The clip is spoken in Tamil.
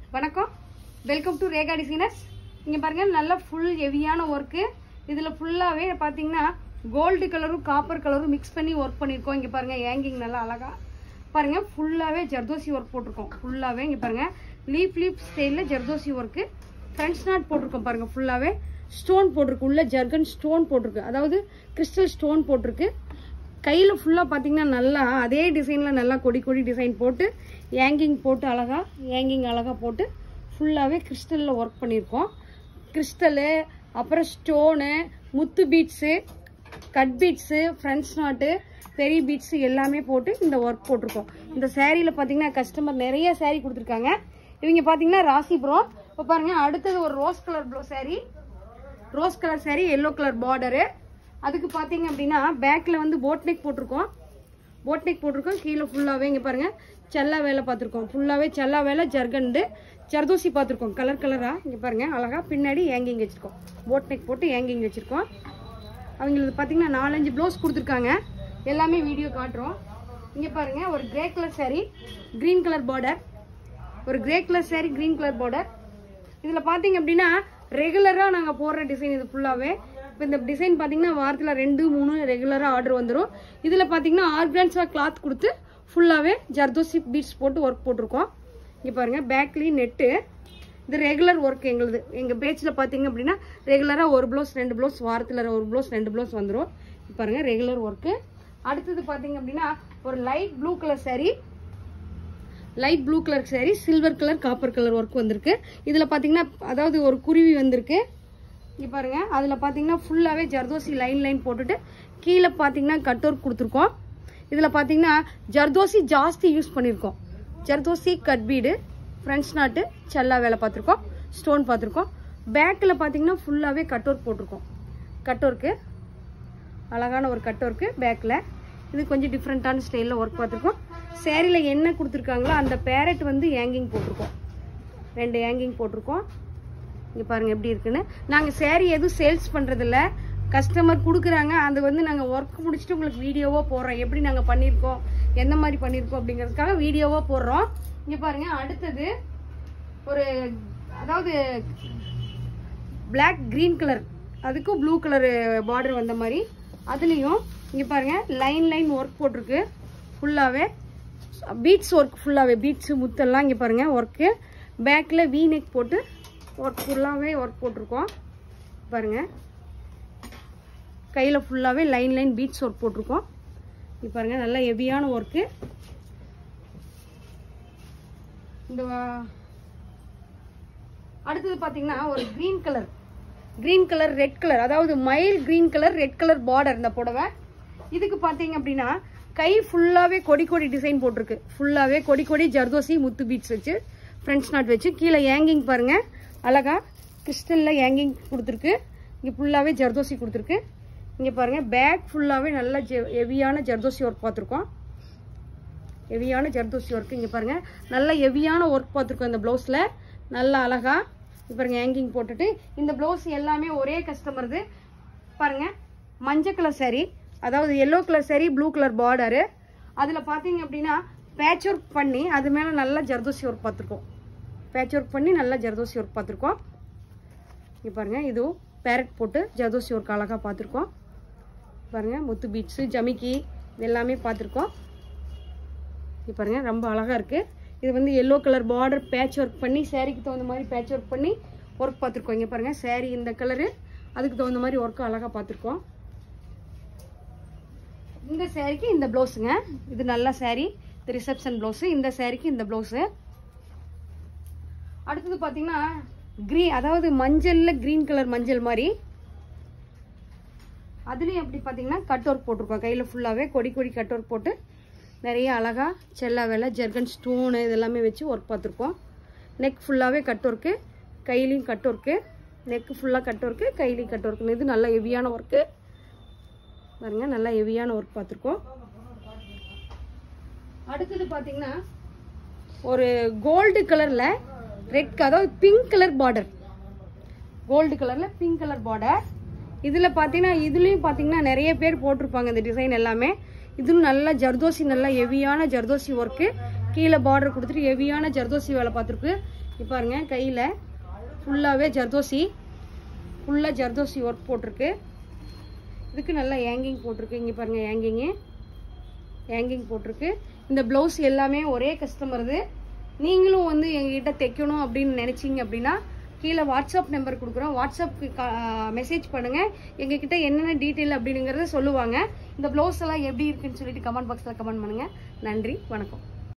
வணக்கம் வெல்கம் டு ரேகா டிசைனர்ஸ் இங்கே பாருங்க நல்ல ஃபுல் ஹெவியான ஒர்க்கு இதில் ஃபுல்லாகவே பார்த்தீங்கன்னா கோல்டு கலரும் காப்பர் கலரும் மிக்ஸ் பண்ணி ஒர்க் பண்ணியிருக்கோம் இங்கே பாருங்க ஏங்கிங் நல்லா அழகா பாருங்க ஃபுல்லாகவே ஜர்தோசி ஒர்க் போட்டிருக்கோம் ஃபுல்லாகவே இங்கே பாருங்க லீப் லீப் ஸ்டைலில் ஜர்தோசி ஒர்க்கு ஃப்ரண்ட்ஸ் நாட் போட்டிருக்கோம் பாருங்க ஃபுல்லாகவே ஸ்டோன் போட்டிருக்கு உள்ள ஜர்கன் ஸ்டோன் போட்டிருக்கு அதாவது கிறிஸ்டல் ஸ்டோன் போட்டிருக்கு கையில் ஃபுல்லாக பார்த்தீங்கன்னா நல்லா அதே டிசைனில் நல்லா கொடி கொடி டிசைன் போட்டு ஏங்கிங் போட்டு அழகா ஏங்கிங் அழகா போட்டு ஃபுல்லாகவே கிறிஸ்டலில் ஒர்க் பண்ணியிருக்கோம் கிறிஸ்டலு அப்புறம் ஸ்டோனு முத்து பீட்ஸு கட் பீட்ஸு ஃப்ரண்ட்ஸ் நாட்டு பெரிய பீட்ஸு எல்லாமே போட்டு இந்த ஒர்க் போட்டிருக்கோம் இந்த சேரீயில் பார்த்தீங்கன்னா கஸ்டமர் நிறைய saree கொடுத்துருக்காங்க இவங்க பார்த்தீங்கன்னா ராசிபுரம் இப்போ பாருங்க அடுத்தது ஒரு ரோஸ் கலர் ப்ளோ saree rose colour saree yellow colour border அதுக்கு பார்த்தீங்க அப்படின்னா பேக்கில் வந்து போட் நெக் போட்டிருக்கோம் போட் நெக் போட்டிருக்கோம் கீழே ஃபுல்லாகவே இங்கே பாருங்கள் செல்லா வேலை பார்த்துருக்கோம் ஃபுல்லாகவே செல்லா வேலை ஜர்கண்டு ஜர்தோசி பார்த்துருக்கோம் கலர் கலராக இங்கே பாருங்கள் அழகாக பின்னாடி ஏங்கிங் வச்சுருக்கோம் போட் நெக் போட்டு ஏங்கிங் வச்சுருக்கோம் அவங்களுக்கு பார்த்தீங்கன்னா நாலஞ்சு ப்ளவுஸ் கொடுத்துருக்காங்க எல்லாமே வீடியோ காட்டுறோம் இங்கே பாருங்கள் ஒரு grey colour saree green colour border ஒரு grey colour saree green colour border இதில் பார்த்தீங்க அப்படின்னா ரெகுலராக நாங்கள் போடுற டிசைன் இது ஃபுல்லாகவே இப்போ இந்த டிசைன் பார்த்தீங்கன்னா வாரத்தில் ரெண்டு மூணு ரெகுலராக ஆர்டர் வந்துடும் இதில் பார்த்தீங்கன்னா ஆர்கான்ஸாக கிளாத் கொடுத்து ஃபுல்லாகவே ஜர்தோசி பீட்ஸ் போட்டு ஒர்க் போட்டிருக்கோம் இங்கே பாருங்கள் பேக்லேயும் நெட்டு இது ரெகுலர் ஒர்க் எங்களுது எங்கள் பேச்சில் பார்த்தீங்க அப்படின்னா ரெகுலராக ஒரு ப்ளவுஸ் ரெண்டு ப்ளவுஸ் வாரத்தில் ஒரு ப்ளவுஸ் ரெண்டு ப்ளவுஸ் வந்துடும் பாருங்கள் ரெகுலர் ஒர்க்கு அடுத்தது பார்த்தீங்க அப்படின்னா ஒரு light blue colour saree light blue colour saree silver colour copper colour work வந்திருக்கு இதில் பார்த்தீங்கன்னா அதாவது ஒரு குருவி வந்திருக்கு இங்கே பாருங்க அதில் பார்த்தீங்கன்னா ஃபுல்லாகவே ஜர்தோசி லைன் லைன் போட்டுட்டு கீழே பார்த்தீங்கன்னா கட் ஒர்க் கொடுத்துருக்கோம் இதில் பார்த்தீங்கன்னா ஜர்தோசி ஜாஸ்தி யூஸ் பண்ணியிருக்கோம் ஜர்தோசி கட் பீடு ஃப்ரெண்ட்ஸ் நாட்டு செல்லா வேலை பார்த்துருக்கோம் ஸ்டோன் பார்த்துருக்கோம் பேக்கில் பார்த்தீங்கன்னா ஃபுல்லாகவே கட் ஒர்க் போட்டிருக்கோம் கட் ஒர்க்கு அழகான ஒரு கட் ஒர்க்கு பேக்கில் இது கொஞ்சம் டிஃப்ரெண்ட்டான ஸ்டைலில் ஒர்க் பார்த்துருக்கோம் சேரீயில் என்ன கொடுத்துருக்காங்களோ அந்த பேரட் வந்து ஏங்கிங் போட்டிருக்கோம் ரெண்டு ஏங்கிங் போட்டிருக்கோம் இங்கே பாருங்கள் எப்படி இருக்குன்னு நாங்கள் சேரீ எதுவும் சேல்ஸ் பண்ணுறதில்ல கஸ்டமர் கொடுக்குறாங்க அது வந்து நாங்கள் ஒர்க் முடிச்சுட்டு உங்களுக்கு வீடியோவாக போடுறோம் எப்படி நாங்கள் பண்ணியிருக்கோம் எந்த மாதிரி பண்ணியிருக்கோம் அப்படிங்கிறதுக்காக வீடியோவாக போடுறோம் இங்கே பாருங்கள் அடுத்தது ஒரு அதாவது பிளாக் க்ரீன் கலர் அதுக்கும் ப்ளூ கலர் பார்டர் வந்த மாதிரி அதுலேயும் இங்கே பாருங்கள் லைன் லைன் ஒர்க் போட்டிருக்கு ஃபுல்லாகவே பீட்ஸ் ஒர்க் ஃபுல்லாகவே பீட்ஸு முத்தெல்லாம் இங்கே பாருங்கள் ஒர்க்கு பேக்கில் வி நெக் போட்டு ஒர்க் ஃபுல்லாகவே ஒர்க் போட்டிருக்கோம் பாருங்கள் கையில் ஃபுல்லாகவே லைன் லைன் பீட்ஸ் ஒர்க் போட்டிருக்கோம் இங்கே பாருங்கள் நல்லா ஹெவியான ஒர்க்கு இந்த அடுத்தது பார்த்தீங்கன்னா ஒரு green colour green colour red colour அதாவது மயில் green colour red colour border இந்த புடவை இதுக்கு பார்த்தீங்க அப்படின்னா கை ஃபுல்லாகவே கொடி கொடி டிசைன் போட்டிருக்கு ஃபுல்லாகவே கொடி கொடி ஜர்தோசி முத்து பீட்ஸ் வச்சு ஃப்ரெண்ட்ஸ் நாட் வச்சு கீழே ஏங்கிங் பாருங்கள் அழகா கிறிஸ்டலில் ஏங்கிங் கொடுத்துருக்கு இங்கே ஃபுல்லாகவே ஜர்தோசி கொடுத்துருக்கு இங்கே பாருங்கள் பேக் ஃபுல்லாகவே நல்ல ஜெ ஹெவியான ஜர்தோசி ஒர்க் பார்த்துருக்கோம் ஹெவியான ஜர்தோசி ஒர்க் இங்கே பாருங்கள் நல்ல ஹெவியான ஒர்க் பார்த்துருக்கோம் இந்த ப்ளவுஸில் நல்லா அழகா இப்போ பாருங்க ஹேங்கிங் போட்டுட்டு இந்த ப்ளவுஸ் எல்லாமே ஒரே கஸ்டமர்து பாருங்க மஞ்சள் கலர் saree அதாவது yellow colour saree blue colour border அதில் பார்த்தீங்க அப்படின்னா பேட்ச் ஒர்க் பண்ணி அது மேலே நல்லா ஜர்தோசி ஒர்க் பார்த்துருக்கோம் பேட்ச் ஒர்க் பண்ணி நல்லா ஜர்தோசி ஒர்க் பார்த்துருக்கோம் இங்கே பாருங்க இதுவும் பேரட் போட்டு ஜர்தோசி ஒர்க் அழகாக பார்த்துருக்கோம் பாருங்க முத்து பீட்ஸு ஜமிக்கி இது எல்லாமே பார்த்துருக்கோம் இது பாருங்க ரொம்ப அழகாக இருக்குது இது வந்து yellow colour border patch work பண்ணி சேரீக்கு தகுந்த மாதிரி பேட்ச் ஒர்க் பண்ணி ஒர்க் பார்த்துருக்கோம் இங்கே பாருங்கள் சேரீ இந்த கலரு அதுக்கு தகுந்த மாதிரி ஒர்க்கு அழகாக பார்த்துருக்கோம் இந்த சேரீக்கு இந்த ப்ளவுஸுங்க இது நல்ல சேரீ இது ரிசப்ஷன் ப்ளவுஸு இந்த சேரீக்கு இந்த ப்ளவுஸு அடுத்தது பார்த்தீங்கன்னா க்ரீன் அதாவது மஞ்சளில் க்ரீன் கலர் மஞ்சள் மாதிரி அதுலேயும் எப்படி பார்த்தீங்கன்னா கட் ஒர்க் போட்டிருக்கோம் கையில் ஃபுல்லாகவே கொடி கொடி கட் ஒர்க் போட்டு நிறைய அழகாக செல்லா வேலை ஜர்கன் ஸ்டோனு இதெல்லாமே வச்சு ஒர்க் பார்த்துருக்கோம் நெக் ஃபுல்லாகவே கட் ஒர்க்கு கையிலையும் கட் ஒர்க்கு நெக்கு ஃபுல்லாக கட் ஒர்க்கு கையிலையும் கட் ஒர்க்குன்னு இது நல்ல ஹெவியான ஒர்க்கு பாருங்க நல்லா ஹெவியான ஒர்க் பார்த்துருக்கோம் அடுத்தது பார்த்தீங்கன்னா ஒரு கோல்டு கலரில் ரெட் அதாவது பிங்க் கலர் பார்டர் கோல்டு கலரில் பிங்க் கலர் பார்டர் இதில் பார்த்தீங்கன்னா இதுலேயும் பார்த்தீங்கன்னா நிறைய பேர் போட்டிருப்பாங்க இந்த டிசைன் எல்லாமே இதுவும் நல்லா ஜர்தோசி நல்லா ஹெவியான ஜர்தோசி ஒர்க்கு கீழே பார்டர் கொடுத்துட்டு ஹெவியான ஜர்தோசி வேலை பார்த்துருக்கு இப்போ பாருங்க கையில் ஃபுல்லாகவே ஜர்தோசி ஃபுல்லாக ஜர்தோசி ஒர்க் போட்டிருக்கு இதுக்கு நல்லா ஏங்கிங் போட்டிருக்கு இங்கே பாருங்கள் ஏங்கிங்கு ஏங்கிங் போட்டிருக்கு இந்த ப்ளவுஸ் எல்லாமே ஒரே கஸ்டமருது நீங்களும் வந்து எங்ககிட்ட தைக்கணும் அப்படின்னு நினச்சிங்க அப்படின்னா கீழே வாட்ஸ்அப் நம்பர் கொடுக்குறோம் வாட்ஸ்அப்க்கு மெசேஜ் பண்ணுங்கள் எங்ககிட்ட என்னென்ன டீட்டெயில் அப்படிங்கிறத சொல்லுவாங்க இந்த ப்ளவுஸ் எல்லாம் எப்படி இருக்குன்னு சொல்லிட்டு கமெண்ட் பாக்ஸில் கமெண்ட் பண்ணுங்கள் நன்றி வணக்கம்